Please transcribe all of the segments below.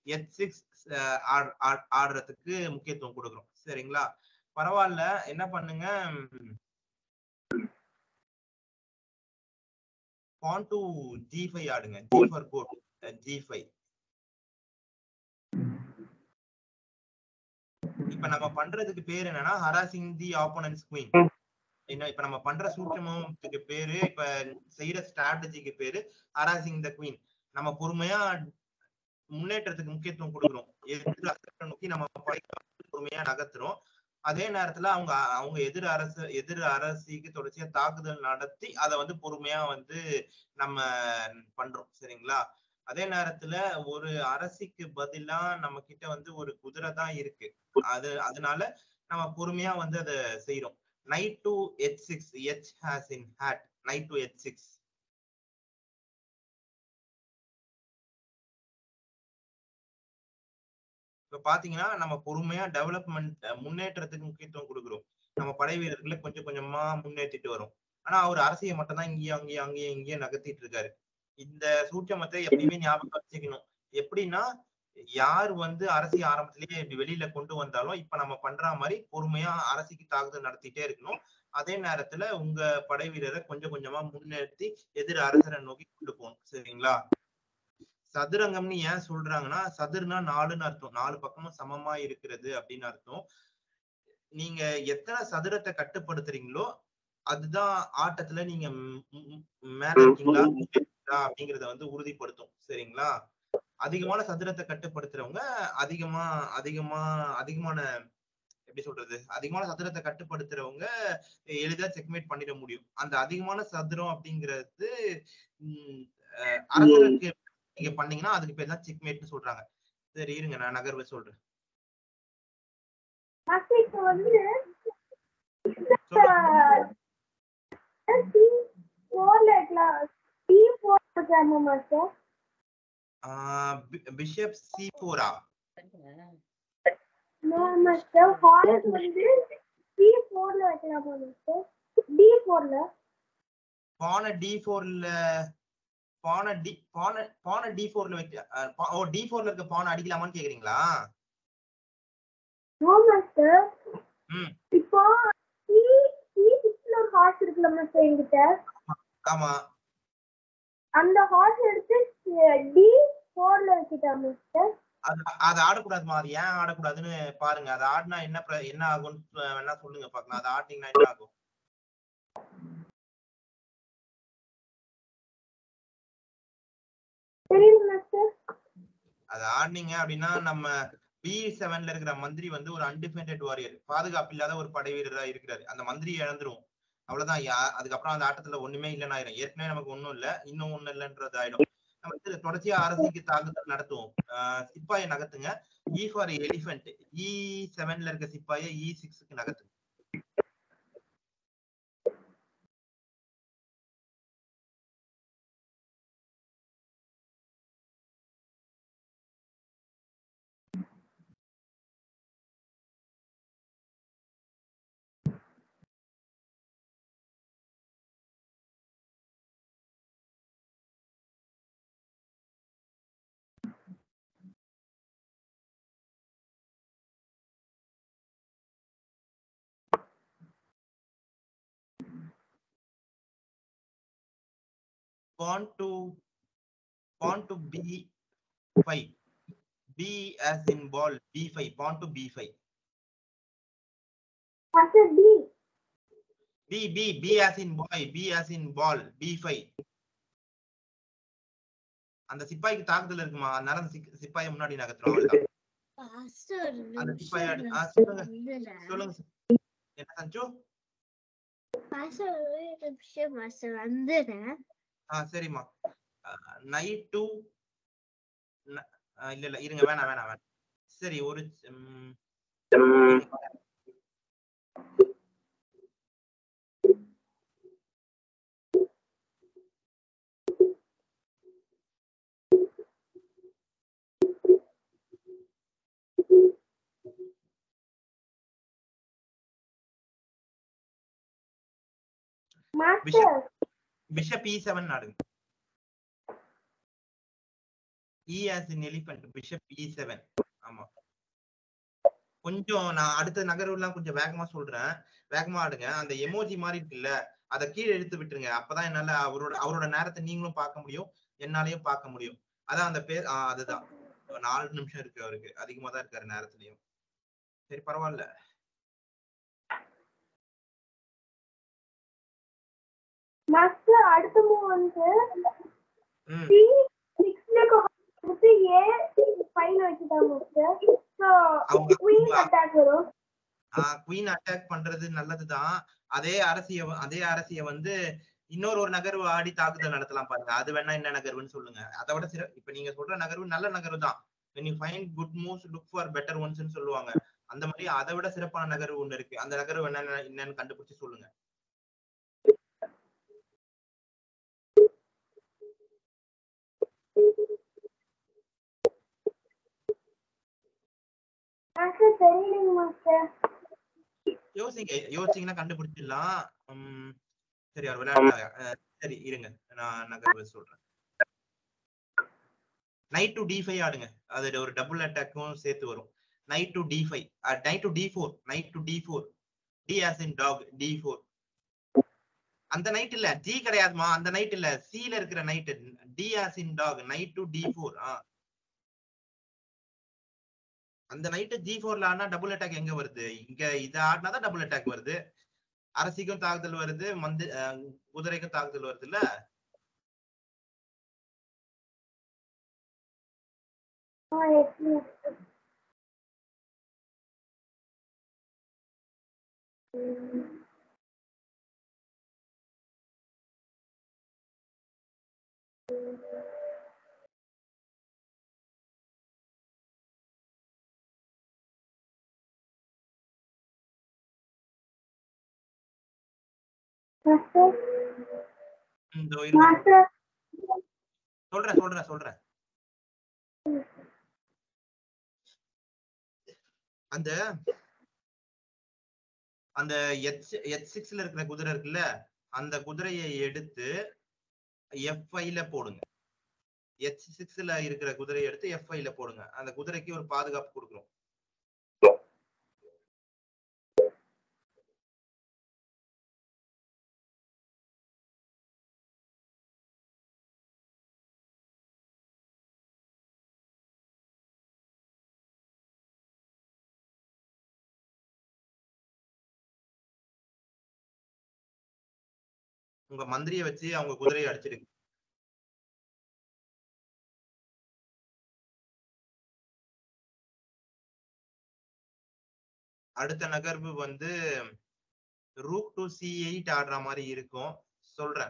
H six ஆடுறதுக்கு முக்கியத்துவம் கொடுக்குறோம் சரிங்களா பரவாயில்ல என்ன பண்ணுங்க பான் டு ஜி ஃபைவ் ஆடுங்க ஜி ஃபார் கோட் ஜி ஃபைவ் இப்ப நம்ம பண்றதுக்கு பேர் என்னன்னா ஹராசிங் தி ஆப்போனன்ஸ் குயின் என்ன இப்ப நம்ம பண்ற சூட்சமத்துக்கு பேரு இப்ப செய்யற ஸ்ட்ராட்டஜிக்கு பேரு ஹராசிங் த குயின் நம்ம பொறுமையா முன்னேற்றத்துக்கு முக்கியத்துவம் கொடுக்குறோம் எதிர் அரசை நோக்கி நம்ம படைகளை பொறுமையா நகர்த்துறோம் அதே நேரத்துல அவங்க அவங்க எதிர் அரசு எதிர் அரசிக்கு தொடர்ச்சியா தாக்குதல் நடத்தி அதை வந்து பொறுமையா வந்து நம்ம பண்றோம் சரிங்களா அதே நேரத்துல ஒரு அரசிக்கு பதிலா நம்ம கிட்ட வந்து ஒரு குதிரை தான் இருக்கு அது அதனால நம்ம பொறுமையா வந்து அதை செய்யறோம் knight to h six h as in hat knight to h six இப்ப பாத்தீங்கன்னா நம்ம பொறுமையா டெவலப்மெண்ட் முன்னேற்றத்துக்கு முக்கியத்துவம் கொடுக்குறோம் நம்ம படை வீரர்களை கொஞ்சம் கொஞ்சமா முன்னேற்றிட்டு வரோம் ஆனா அவர் அரசியை மட்டும் தான் இங்கேயும் அங்கேயும் அங்கேயும் இங்கேயும் நகர்த்திட்டு இருக்காரு இந்த சூட்சமத்தை எப்பயுமே ஞாபகம் வச்சுக்கணும் எப்படின்னா யார் வந்து அரசி ஆரம்பத்திலேயே இப்படி வெளியில கொண்டு வந்தாலும் இப்ப நம்ம பண்ற மாதிரி பொறுமையா அரசிக்கு தாக்குதல் நடத்திட்டே இருக்கணும் அதே நேரத்துல உங்க படை வீரரை கொஞ்சம் கொஞ்சமா முன்னேற்றி எதிர் அரசரை நோக்கி கொண்டு போகணும் சரிங்களா சதுரங்கம்னு ஏன் சொல்றாங்கன்னா சதுர்னா நாலுன்னு அர்த்தம் நாலு பக்கமும் சமமா இருக்கிறது அப்படின்னு அர்த்தம் நீங்க எத்தனை சதுரத்தை கட்டுப்படுத்துறீங்களோ அதுதான் ஆட்டத்துல நீங்க மேல இருக்கீங்களா அப்படிங்கறத வந்து உறுதிப்படுத்தும் சரிங்களா அதிகமான சதுரத்தை கட்டுப்படுத்துறவங்க அதிகமா அதிகமா அதிகமான எப்படி சொல்றது அதிகமான சதுரத்தை கட்டுப்படுத்துறவங்க எளிதா செக்மேட் பண்ணிட முடியும் அந்த அதிகமான சதுரம் அப்படிங்கிறது அரசருக்கு நீங்க பண்ணீங்கன்னா அதுக்கு பேர் தான் செக்மேட்னு சொல்றாங்க சரி இருங்க நான் நகர்வை சொல்றேன் வந்து ஃபோர்ல இருக்கலாம் டி ஃபோர் இருக்காங்க மாஸ்டர் பிஷப் சி போரா நோ மாஸ்டர் ஹார்ஸ் வந்து டி ஃபோர்ல வைக்கலாமா மாஸ்டர் டி ஃபோர்ல பானை டி ஃபோர்ல பானை டி பானை பானை டி ஃபோர்ல வைக்க ஓ டி ஃபோர்ல இருக்க பானை அடிக்கலாமான்னு கேக்குறீங்களா நோ மாஸ்டர் ம் இப்போ டி டி சிக்ஸ்ல ஒரு ஹார்ஸ் இருக்குல்ல மாஸ்டர் என்கிட்ட ஆமா அந்த ஹார்ஸ் எடுத்து டி ஃபோர்ல வச்சுட்டா மாஸ்டர் அது அது ஆடக்கூடாதுமா அது ஏன் ஆடக்கூடாதுன்னு பாருங்க அது ஆடினா என்ன பிர- என்ன ஆகும்னு வேணா சொல்லுங்க பாக்கலாம் அது ஆடினீங்கன்னா என்ன ஆகும் தெரியுது மாஸ்டர் அது ஆடினீங்க அப்படின்னா நம்ம பி செவன்ல இருக்கிற மந்திரி வந்து ஒரு அன்டிஃபெண்டட் வாரியர் பாதுகாப்பு இல்லாத ஒரு படை வீரரா இருக்கிறாரு அந்த மந்திரி இழந்துரும் அவ்வளவுதான் யா- அதுக்கப்புறம் அந்த ஆட்டத்துல ஒண்ணுமே இல்லைன்னு ஆயிரும் ஏற்கனவே நமக்கு ஒண்ணும் இல்ல இன்னும் ஒண்ணும் இல்லைன்றது ஆயிடும் நம்ம வந்து தொடர்ச்சியா அரசிக்கு தாக்குதல் நடத்துவோம் ஆஹ் சிப்பாயை நகர்த்துங்க இ ஃபார் எலிஃபென்ட் இ செவன்ல இருக்க சிப்பாயை இ சிக்ஸ்க்கு நகர்த்துங்க pawn to pawn to b5 b as in ball b5 pawn to b5 master d b b b as in boy b as in ball b5 அந்த சிப்பாய்க்கு தாக்குதல் இருக்குமா அதனால அந்த சிக்- சிப்பாயை முன்னாடி நகர்த்துறோம் அவ்வளவுதான். அந்த சிப்பாயை அடி- ஆ, சொல்லுங்க சொல்லுங்க sir. என்ன சஞ்சு வந்துடுறேன் ஆ சரிம்மா நைட் டு இல்ல இல்ல இருங்க வேணாம் வேணாம் வேணாம் சரி ஒரு ம், மாஸ்டர் பிஷப் இ செவன் ஆடுங்க e as in elephant bishop e seven ஆமா கொஞ்சம் நான் அடுத்த நகர்வுலாம் கொஞ்சம் வேகமா சொல்றேன் வேகமா ஆடுங்க அந்த எமோஜி மாதிரி இருக்குல்ல அதை கீழே இழுத்து விட்டுருங்க அப்பதான் என்னால அவரோட அவரோட நேரத்தை நீங்களும் பார்க்க முடியும் என்னாலையும் பார்க்க முடியும் அதான் அந்த பேர் ஆஹ் அதுதான் நாலு நிமிஷம் இருக்கு அவருக்கு அதிகமா தான் இருக்காரு நேரத்துலயும் சரி பரவாயில்ல மாஸ்டர் அடுத்த மூவ் வந்து ம் சி சிக்ஸ்ல கொடுத்து ஏ ஃபைவ்ல வச்சுட்டாங்க மாஸ்டர் ஸோ அவங்க குயின் அட்டாக் வரும் குயின் அட்டாக் பண்றது நல்லதுதான் அதே அரசிய வ- அதே அரசிய வந்து இன்னொரு ஒரு நகர்வு ஆடி தாக்குதல் நடத்தலாம் பாருங்க அது வேணா என்ன நகர்வுன்னு சொல்லுங்க அதை விட சிற இப்ப நீங்க சொல்ற நகர்வு நல்ல நகர்வு தான் when you find good moves look for better ones ன்னு சொல்லுவாங்க அந்த மாதிரி அதை விட சிறப்பான நகர்வு ஒண்ணு இருக்கு அந்த நகர்வு என்னன்னு என்னன்னு கண்டுபிடிச்சு சொல்லுங்க மாஸ்டர் தெரியலைங்க மாஸ்டர் யோசிங்க யோசிச்சீங்கன்னா கண்டுபிடிச்சிடலாம் உம் சரி அவர் விளையாடுறாங்க அஹ் சரி இருங்க நான் நகர்வு சொல்றேன் நைட் டு டி ஃபைவ் ஆடுங்க அது ஒரு டபுள் அட்டாக்கும் சேர்த்து வரும் knight to d five knight to d four knight to d four d as in dog d four அந்த நைட் இல்ல ஜி கிடையாதுமா அந்த நைட் இல்ல சி ல இருக்கிற knight d as in dog knight to d four அந்த knight g ஃபோர்ல ஆடினா டபுள் அட்டாக் எங்க வருது இங்க இத ஆடினா தான் டபுள் அட்டாக் வருது அரசிக்கும் தாக்குதல் வருது மந்து அஹ், குதிரைக்கும் தாக்குதல் வருது இல்ல ஆ எஸ் மாஸ்டர் மாஸ்டர் இதோ இருங்க மாஸ்டர் சொல்றேன் சொல்றேன் சொல்றேன் அந்த அந்த எச் எச் சிக்ஸ்ல இருக்கிற குதிரை இருக்குல்ல அந்த குதிரையை எடுத்து எஃப் ல போடுங்க எச் சிக்ஸ்ல இருக்கிற குதிரையை எடுத்து எஃப் ல போடுங்க அந்த குதிரைக்கு ஒரு பாதுகாப்பு கொடுக்குறோம் உங்க மந்திரியை வச்சு அவங்க குதிரையை அடிச்சிடுங்க அடுத்த நகர்வு வந்து ரூக் டு சி எயிட் ஆடுற மாதிரி இருக்கும் சொல்றேன்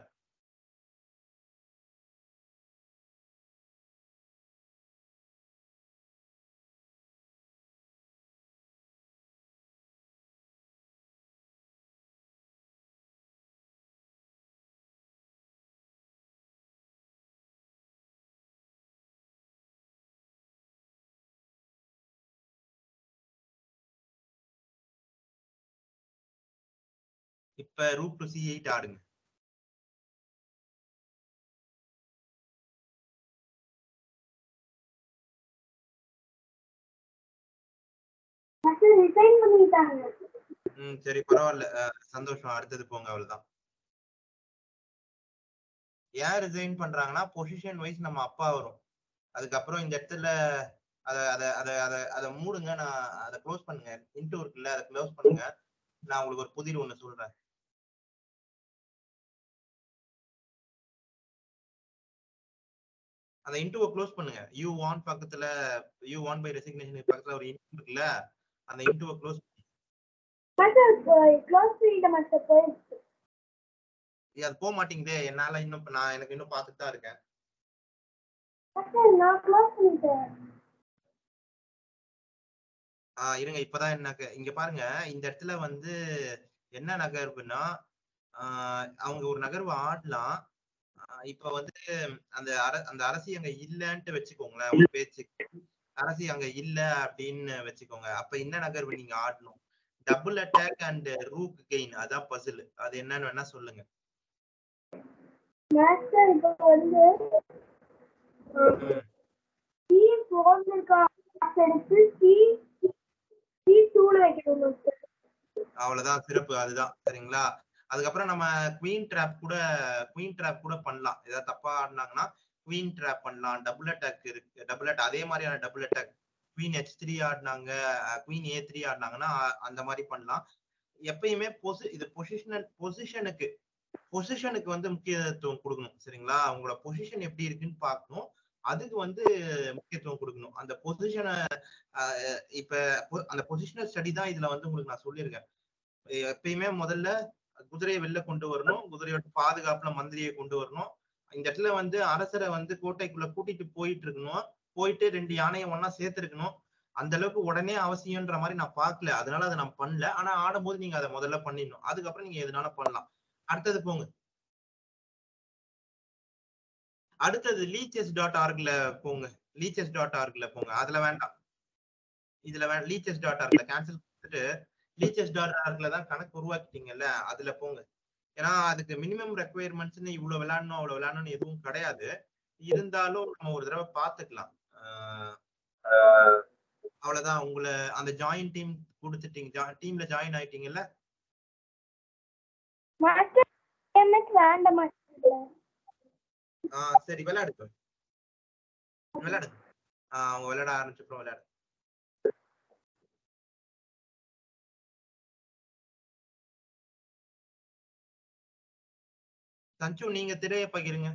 இப்ப ரூக் டு சி எயிட் ஆடுங்க மாஸ்டர் ரிசைன் பண்ணிட்டாங்க ம் சரி பரவாயில்ல அஹ், சந்தோஷம் அடுத்தது போங்க அவ்வளவுதான் ஏன் ரிசைன் பண்றாங்கன்னா பொசிஷன் வைஸ் நம்ம அப்பா வரும் அதுக்கப்புறம் இந்த இடத்துல அத அத அத அத அத மூடுங்க நான் அதை க்ளோஸ் பண்ணுங்க இன்ட்டு இருக்குல்ல அதை க்ளோஸ் பண்ணுங்க நான் உங்களுக்கு ஒரு புதிர் ஒண்ணு சொல்றேன் அந்த இன்ட்டுவை க்ளோஸ் பண்ணுங்க யூ வான் பக்கத்துல யூ வான் பை ரெசிக்னேஷன் பக்கத்துல ஒரு இன்ட் இருக்குல்ல அந்த இன்ட்டுவை க்ளோஸ் மாஸ்டர் க்ளோஸ் பண்ணிட்ட மாஸ்டர் போயிடுச்சு அது போக மாட்டேங்குதே என்னால இன்னும் நான் எனக்கு இன்னும் பார்த்துட்டு தான் இருக்கேன் மாஸ்டர் நான் க்ளோஸ் பண்ணிட்டேன் ஆஹ் இருங்க இப்பதான் எனக்கு இங்க பாருங்க இந்த இடத்துல வந்து என்ன நகர்வுன்னா ஆஹ் அவங்க ஒரு நகர்வு ஆடலாம் ஆஹ் இப்ப வந்து அந்த அர அந்த அரசி அங்க இல்லன்ட்டு வச்சுக்கோங்களேன் உங்க பேச்சு அரசி அங்க இல்ல அப்படின்னு வச்சுக்கோங்க அப்ப என்ன நகர்வு நீங்க ஆடணும் double attack and rook gain அதான் பசில் அது என்னன்னு வேணா சொல்லுங்க மாஸ்டர் இப்போ வந்து ம். பாக்ஸ் எடுத்து சி சி டூல வைக்கணும் மாஸ்டர் அவ்வளவுதான் சிறப்பு அதுதான் சரிங்களா அதுக்கப்புறம் நம்ம குவீன் ட்ராப் கூட குவீன் ட்ராப் கூட பண்ணலாம் ஏதாவது தப்பா ஆடினாங்கன்னா குவீன் ட்ராப் பண்ணலாம் டபுள் அட்டாக் இருக்கு டபுள் அட்டாக் அதே மாதிரியான double attack queen h three ஆடினாங்க குவீன் ஏ த்ரீ ஆடினாங்கன்னா அ- அந்த மாதிரி பண்ணலாம் எப்பயுமே பொசி இது பொசிஷனல் பொசிஷனுக்கு பொசிஷனுக்கு வந்து முக்கியத்துவம் கொடுக்கணும் சரிங்களா அவங்களோட பொசிஷன் எப்படி இருக்குன்னு பார்க்கணும் அதுக்கு வந்து முக்கியத்துவம் கொடுக்கணும் அந்த பொசிஷனை இப்ப பொ- அந்த பொசிஷனல் ஸ்டடி தான் இதுல வந்து உங்களுக்கு நான் சொல்லியிருக்கேன் எப்பயுமே முதல்ல குதிரையை வெளில கொண்டு வரணும் குதிரையோட பாதுகாப்புல மந்திரியை கொண்டு வரணும் இந்த இடத்துல வந்து அரசரை வந்து கோட்டைக்குள்ள கூட்டிட்டு போயிட்டு இருக்கணும் போயிட்டு ரெண்டு யானையை ஒண்ணா சேர்த்திருக்கணும் அந்த அளவுக்கு உடனே அவசியம்ன்ற மாதிரி நான் பார்க்கல அதனால அதை நான் பண்ணல ஆனா ஆடும்போது நீங்க அதை முதல்ல பண்ணிடணும் அதுக்கப்புறம் நீங்க எதுனால பண்ணலாம் அடுத்தது போங்க அடுத்தது லீச்சஸ் டாட் ஆர்க்ல போங்க லீச்சஸ் டாட் ஆர்க்ல போங்க அதுல வேண்டாம் இதுல வே லீச்சஸ் டாட் ஆர்க்ல கேன்சல் கொடுத்துட்டு லீச்சஸ் டாட் ஆர்க்ல தான் கணக்கு உருவாக்கிட்டீங்கல்ல அதுல போங்க ஏன்னா அதுக்கு மினிமம் ரெக்குயர்மெண்ட்ஸ்னு இவ்வளவு விளையாடணும் அவ்வளவு விளையாடணும்னு எதுவும் கிடையாது இருந்தாலும் நம்ம ஒரு தடவை பார்த்துக்கலாம் ஆஹ் அவ்வளவுதான் உங்களை அந்த ஜாயின் டீம் கொடுத்துட்டீங்க டீம்ல ஜாயின் ஆயிட்டீங்கல்ல மாஸ்டர் எனக்கு வேண்டாம் மாஸ்டர் ஆஹ் சரி விளையாடுங்க விளையாடுங்க ஆஹ் அவங்க விளையாட ஆரம்பிச்சப்பறம் விளையாடு சஞ்சு நீங்க திரையை பகிருங்க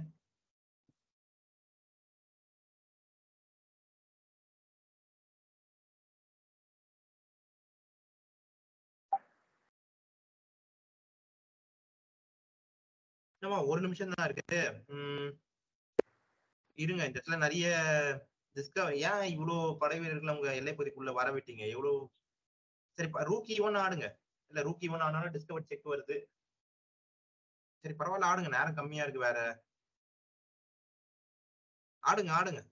என்னம்மா ஒரு நிமிஷம் தான் இருக்கு உம் இருங்க இந்த இடத்துல நிறைய டிஸ்கவர் ஏன் இவ்வளோ படை வீரர்கள் உங்க எல்லை பகுதிக்குள்ள வர விட்டீங்க எவ்வளோ சரி ரூக்கி ஒன் ஆடுங்க இல்ல ரூக்கி ஒன் ஆனாலும் டிஸ்கவர் செக் வருது சரி பரவாயில்ல ஆடுங்க நேரம் கம்மியா இருக்கு வேற ஆடுங்க ஆடுங்க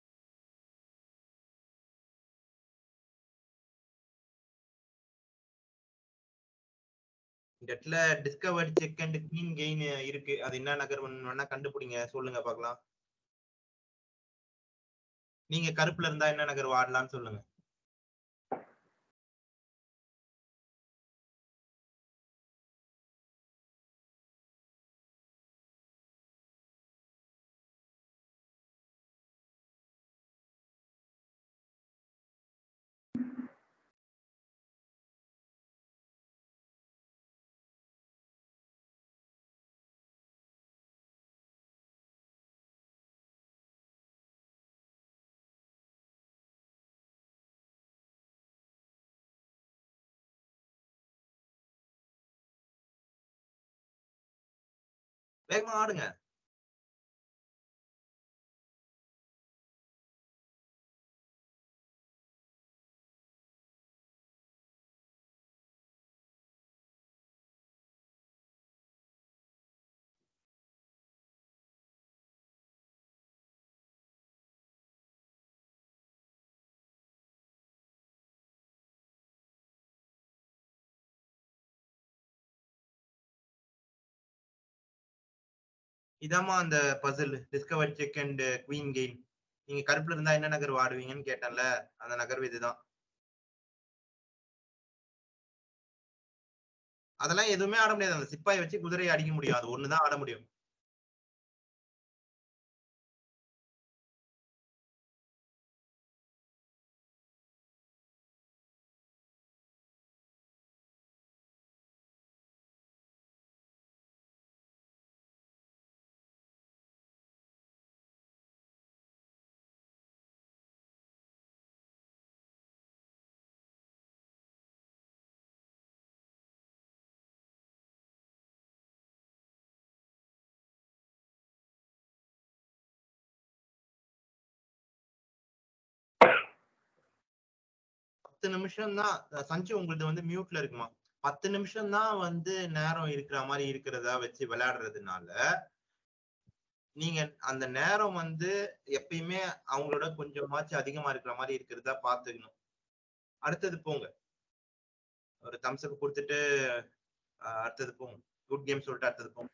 இந்த இடத்துல discover check and queen gain இருக்கு அது என்ன நகர் வேணா கண்டுபிடிங்க சொல்லுங்க பார்க்கலாம் நீங்க கருப்புல இருந்தா என்ன நகர் ஆடலாம்னு சொல்லுங்க வேகமா ஆடுங்க இதாம்மா அந்த puzzle discover check and queen gain நீங்க கருப்புல இருந்தா என்ன நகர் ஆடுவீங்கன்னு கேட்டேன்ல அந்த நகர்வு இதுதான் அதெல்லாம் எதுவுமே ஆட முடியாது அந்த சிப்பாயை வச்சு குதிரையை அடிக்க முடியும் அது ஒண்ணுதான் ஆட முடியும் பத்து நிமிஷம் தான் சஞ்சு உங்களுது வந்து மியூட்ல இருக்குமா பத்து நிமிஷம் தான் வந்து நேரம் இருக்கிற மாதிரி இருக்கிறதா வச்சு விளையாடுறதுனால நீங்க அந்த நேரம் வந்து எப்பயுமே அவங்களோட கொஞ்சமாச்சும் அதிகமா இருக்கிற மாதிரி இருக்கிறதா பாத்துக்கணும் அடுத்தது போங்க ஒரு தம்ஸ்அப் கொடுத்துட்டு அஹ், அடுத்தது போங்க குட் கேம் சொல்லிட்டு அடுத்தது போங்க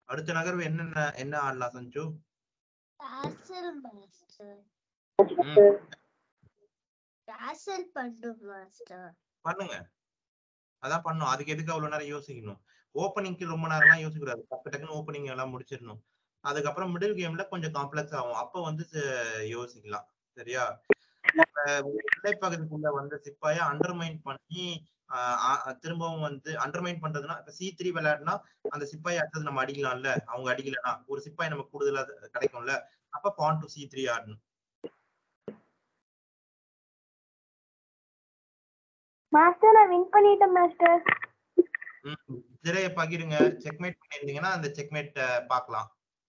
அடுத்த நகர்வு என்ன என்ன ஆடலாம் சஞ்சு கேசல் மாஸ்டர் ம், கேசல் பண்ணும் மாஸ்டர் பண்ணுங்க அதான் பண்ணும் அதுக்கு எதுக்கு அவ்வளவு நேரம் யோசிக்கணும் ஓப்பனிங்க்கு ரொம்ப நேரம்லாம் யோசிக்க கூடாது டக்கு டக்குன்னு ஓப்பனிங் எல்லாம் முடிச்சிடணும் அதுக்கப்புறம் மிடில் கேம்ல கொஞ்சம் காம்ப்ளெக்ஸ் ஆகும் அப்ப வந்து ச- யோசிக்கலாம் சரியா இப்ப எல்லை பகுதிக்குள்ள வந்த சிப்பாய அண்டர்மைன் பண்ணி ஆஹ் ஆஹ் திரும்பவும் வந்து அண்டர்மைன் பண்றதுன்னா இப்ப சி த்ரீ விளையாடுனா அந்த சிப்பாய் அடுத்தது நம்ம அடிக்கலாம்ல அவங்க அடிக்கலனா ஒரு சிப்பாய் நமக்கு கூடுதலா கிடைக்கும்ல அப்ப பான் டு சி த்ரீ ஆடணும் மாஸ்டர் நான் வின் பண்ணிட்டேன் மாஸ்டர் ம், திரையை பகிருங்க செக்மேட் பண்ணிருந்தீங்கன்னா அந்த செக்மேட் பார்க்கலாம்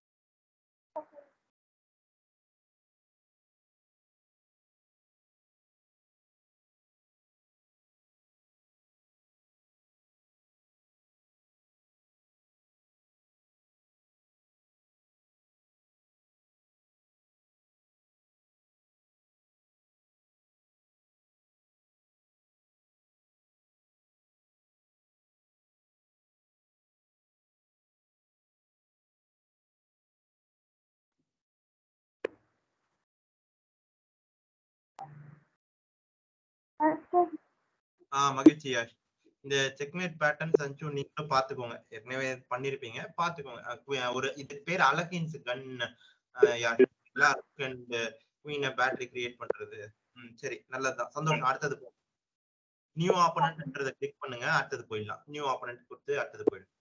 மாஸ்டர் ஆ மகிழ்ச்சி யாஷ் இந்த செக்மேட் பேட்டர்ன் சஞ்சு நீங்களும் பாத்துக்கோங்க ஏற்கனவே பண்ணிருப்பீங்க பாத்துக்கோங்க அஹ் கு- ஒரு இது பேர் அலகின்ஸ் கன் யாஷ் அண்ட் குவீனை பேட்டரி கிரியேட் பண்றது ம் சரி நல்லதுதான் சந்தோஷம் அடுத்தது போ நியூ ஆப்பனன்ட்ன்றத கிளிக் பண்ணுங்க அடுத்தது போயிடலாம் நியூ ஆப்பனன்ட் கொடுத்து அடுத்தது போயிடும்